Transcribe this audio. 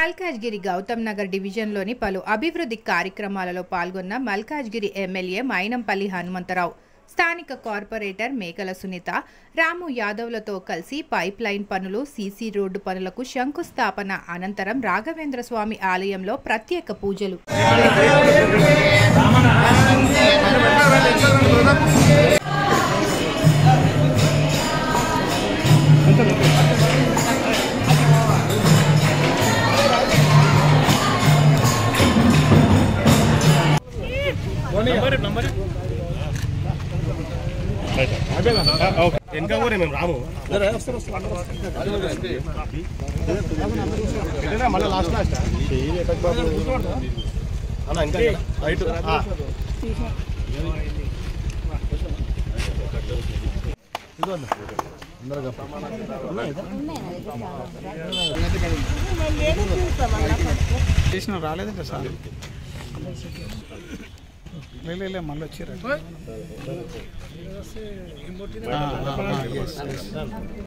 మల్కాజ్గిరి గౌతమ్ నగర్ డివిజన్లోని పలు అభివృద్ధి కార్యక్రమాలలో పాల్గొన్న మల్కాజ్గిరి ఎమ్మెల్యే మైనంపల్లి హనుమంతరావు స్థానిక కార్పొరేటర్ మేకల సునీత రాము యాదవ్లతో కలిసి పైప్ లైన్ పనులు సీసీ రోడ్డు పనులకు శంకుస్థాపన అనంతరం రాఘవేంద్ర స్వామి ఆలయంలో ప్రత్యేక పూజలు వెనక ఊరే మేము రాము మళ్ళీ లాస్ట్ లాస్ట్ అన్న ఇంకా రైట్ చేసిన రాలేదంటే సార్ లే, లే మళ్ళీ వచ్చారు